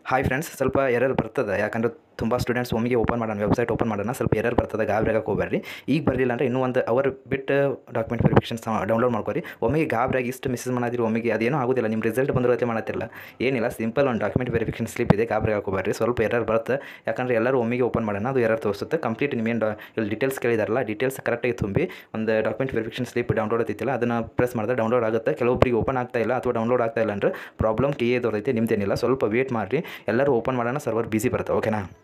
hi friends ಸ್ವಲ್ಪ error ಬರ್ತದೆ ಯಾಕಂದ್ರೆ ತುಂಬ ಸ್ಟೂಡೆಂಟ್ಸ್ ಒಮ್ಮೆಗೆ ಓಪನ್ ಮಾಡೋಣ ವೆಬ್ಸೈಟ್ ಓಪನ್ ಮಾಡೋಣ ಸ್ವಲ್ಪ ಎರರ್ ಬರ್ತದೆ ಗಾಬರಿ ಆಗಕ್ಕೆ ಹೋಗ್ಬೇಡ್ರಿ ಈಗ ಬರಲಿಲ್ಲ ಅಂದರೆ ಇನ್ನೂ ಒಂದು ಅವರ್ ಬಿಟ್ಟು ಡಾಕ್ಯುಮೆಂಟ್ ವೆರಿಫಿಕೇಷನ್ಸ್ ಡೌನ್ಲೋಡ್ ಮಾಡ್ಕೊರಿ ಒಮ್ಮೆಗೆ ಗಾಬರಿಯಾಗಿ ಇಷ್ಟು ಮೆಸೇಜ್ ಮಾಡಿದ್ರಿ ಒಮ್ಮೆಗೆ ಅದೇನೂ ಆಗೋದಿಲ್ಲ ನಿಮ್ಮ ರಿಸಲ್ಟ್ ಬಂದಿರೋತ್ತೆ ಮಾಡತ್ತಿಲ್ಲ ಏನಿಲ್ಲ ಸಿಂಪಲ್ ಒಂದು ಡಾಕ್ಯುಮೆಂಟ್ ವೆರಿಫಿಕೇಷನ್ ಸ್ಲಿಪ್ ಇದೆ ಗಾಬರಿ ಹಾಕೋಬೇಡ್ರಿ ಸ್ವಲ್ಪ ಎರರ್ ಬರುತ್ತೆ ಯಾಕಂದ್ರೆ ಎಲ್ಲರೂ ಒಮ್ಮೆಗೆ ಓಪನ್ ಮಾಡೋಣ ಅದು ಎರರ್ ತೋರಿಸುತ್ತೆ ಕಂಪ್ಲೀಟ್ ನಿಮ್ಮೇನು ಡಾ ಇಲ್ಲಿ ಡೀಟೇಲ್ಸ್ ಕೇಳಿದಾರಲ್ಲ ಡೀಟೇಲ್ಸ್ ಕರೆಕ್ಟಾಗಿ ತುಂಬಿ ಒಂದು ಡಾಕ್ಯುಮೆಂಟ್ ವೆರಿಫಿಕೇಷನ್ ಸ್ಲಿಪ್ ಡೌನ್ಲೋಡ್ ಐತಿಲ್ಲ ಅದನ್ನು ಪ್ರೆಸ್ ಮಾಡಿದ್ರೆ ಡೌನ್ಲೋಡ್ ಆಗುತ್ತೆ ಕೆಲವೊಬ್ಬರಿಗೆ ಓಪನ್ ಆಗ್ತಾ ಇಲ್ಲ ಅಥವಾ ಡೌನ್ಲೋಡ್ ಆಗ್ತಾ ಇಲ್ಲ ಅಂದ್ರೆ ಪ್ರಾಬ್ಲಮ್ ಟಿ ಎದವ್ರೈತೆ ನಿಮ್ದೇನಿಲ್ಲ ಸ್ವಲ್ಪ ವೇಟ್ ಮಾಡಿರಿ ಎಲ್ಲರೂ ಓಪನ್ ಮಾಡೋಣ ಸರ್ವರ್ ಬಿಸಿ ಬರುತ್ತೆ ಓಕೆನಾ